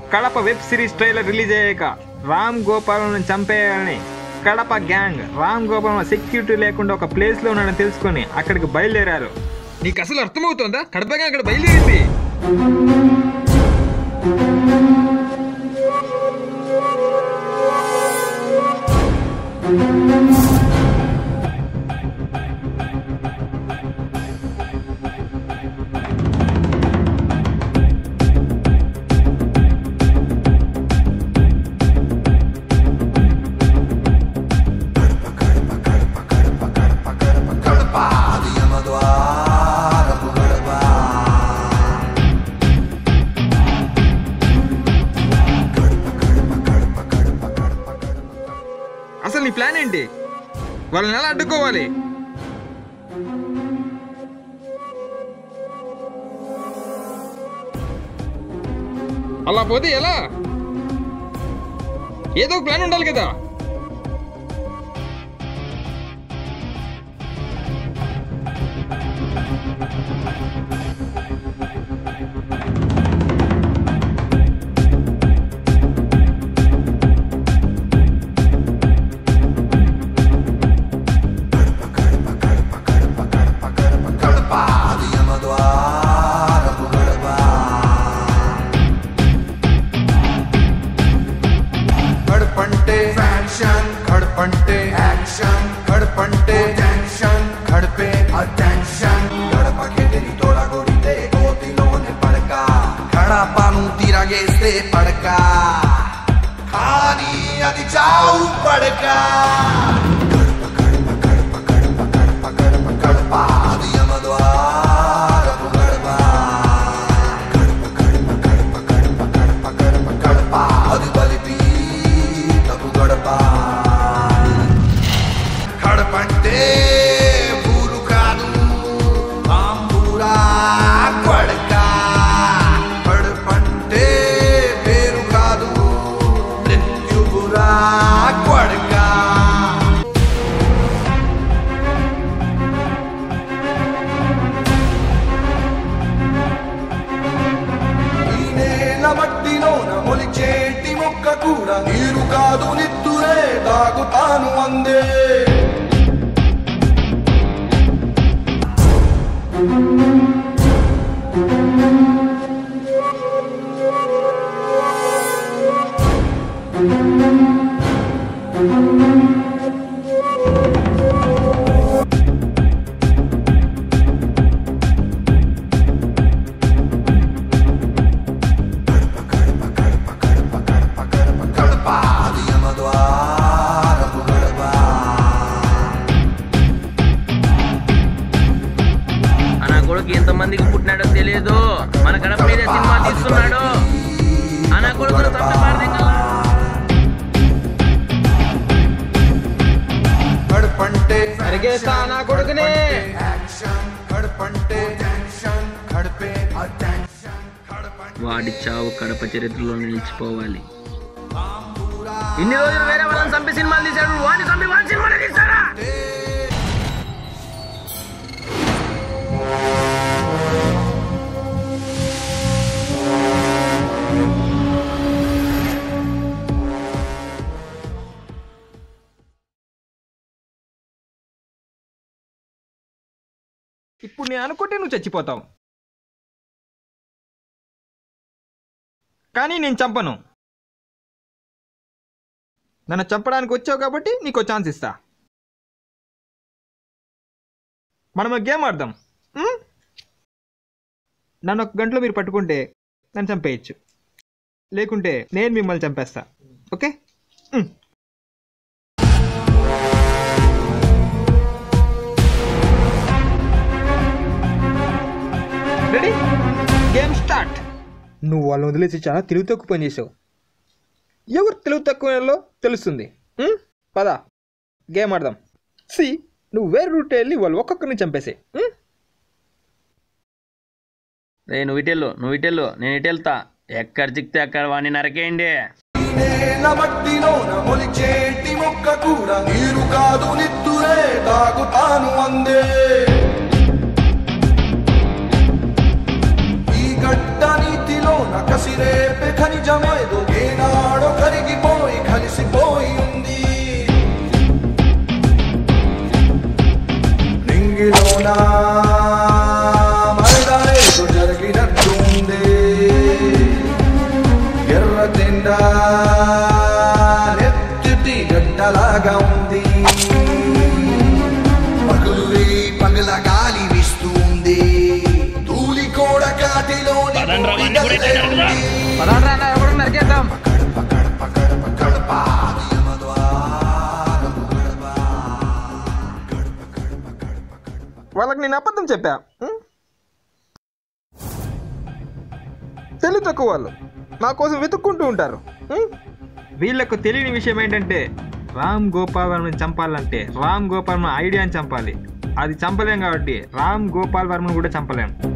Kadapa web series trailer release అయ్యాక రామ్ గోపాలను చంపేయాలని కడప గ్యాంగ్ రామ్ గోపాల్ సెక్యూరిటీ లేకుండా ఒక ప్లేస్ లో ఉన్నాడని తెలుసుకొని అక్కడికి బయలుదేరారు నీకు అసలు అర్థమవుతుందా కడప గ్యాంగ్ అక్కడ బయలుదేరింది అసలు నీ ప్లాన్ ఏంటి వాళ్ళని ఎలా అడ్డుకోవాలి అలా పోతే ఎలా ఏదో ఒక ప్లాన్ ఉండాలి కదా గడపంటే ఫ్యాషన్ గడపంటే యాక్షన్ గడపంటే టెన్షన్ గడిపే అటెన్షన్ గడపకి తిరిగి తోడగొడితే కోతిలోనే పడక గడపను తిరగేస్తే పడక కానీ అది చావు పడక గడప గడప గడప గడప గడప గడప గడప అది యమద్వారపు గడప గడప గడప గడప గడప గడప గడప గడప అది బలిపి తప్పు గడప గడపంటే ఊరు కాదు ఆంబూరా కొడక గడపంటే పేరు కాదు మృత్యువురా కొడక ఈ నేల మట్టిలోన మొలిచేటి మొక్క కూడా నీరు కాదు నిత్తురే తాగుతాను అందే గడప అది యమద్వారపు గడప నా కొడుకు ఎంతమందికి పుట్టినాడో తెలియదు మన గడప మీద సినిమా తీస్తున్నాడు ఆ నా కొడుకు గడపంటే నరికేస్తా నా కొడుకుని. యాక్షన్ గడపంటే టెన్షన్ గడిపే అటెన్షన్ గడపంటే వాడి చావు కడప చరిత్రలో నిలిచిపోవాలి ఇన్ని రోజులు వేరే వాళ్ళని చంపి సినిమాలు తీశాడు వాడిని చంపి వాడి సినిమాలు తీస్తారా ఇప్పుడు నేను అనుకుంటే నువ్వు చచ్చిపోతావు కానీ నేను చంపను నన్ను చంపడానికి వచ్చావు కాబట్టి నీకు ఛాన్స్ ఇస్తా మనం ఒక గేమ్ ఆడదాం ఉం? నన్ను ఒక గంటలో మీరు పట్టుకుంటే నన్ను చంపేయచ్చు లేకుంటే నేను మిమ్మల్ని చంపేస్తా ఓకే ఉం. రెడీ గేమ్ స్టార్ట్ నువ్వు వాళ్ళని వదిలేసి చాలా తెలివి తక్కువ పని చేసావు ఎవరు తెలివి తక్కువ వాళ్ళో తెలుస్తుంది ఉం? పద గేమ్ ఆడదాం సి నువ్వు వేరే రూట్ వెళ్ళి వాళ్ళు ఒక్కొక్కరిని చంపేసే రే నువ్వు ఇటెళ్ళు నువ్వు ఇటెళ్ళు నేను ఇటు వెళ్తా ఎక్కడ చిక్తే అక్కడ వాడిని నరకేయండి ఈ నేల మట్టిలోన మొలిచేటి మొక్క కూడా నీరు కాదు నిత్తురే తాగుతాను అందే ఈ గడ్డ నీతిలోన కసిరేపే ఖనిజమే పదార్థ ఎవరు నరికేద్దాం వాళ్ళకి నేను అబద్ధం చెప్పా ఉం? తెలివి తక్కువ వాళ్ళు నా కోసం వెతుక్కుంటూ ఉంటారు ఉం? వీళ్ళకు తెలియని విషయం ఏంటంటే రామ్ గోపాల్ వర్మని చంపాలంటే రామ్ గోపాల్ వర్మ ఐడియాని చంపాలి అది చంపలేం కాబట్టి రామ్ గోపాల్ వర్మను కూడా చంపలేం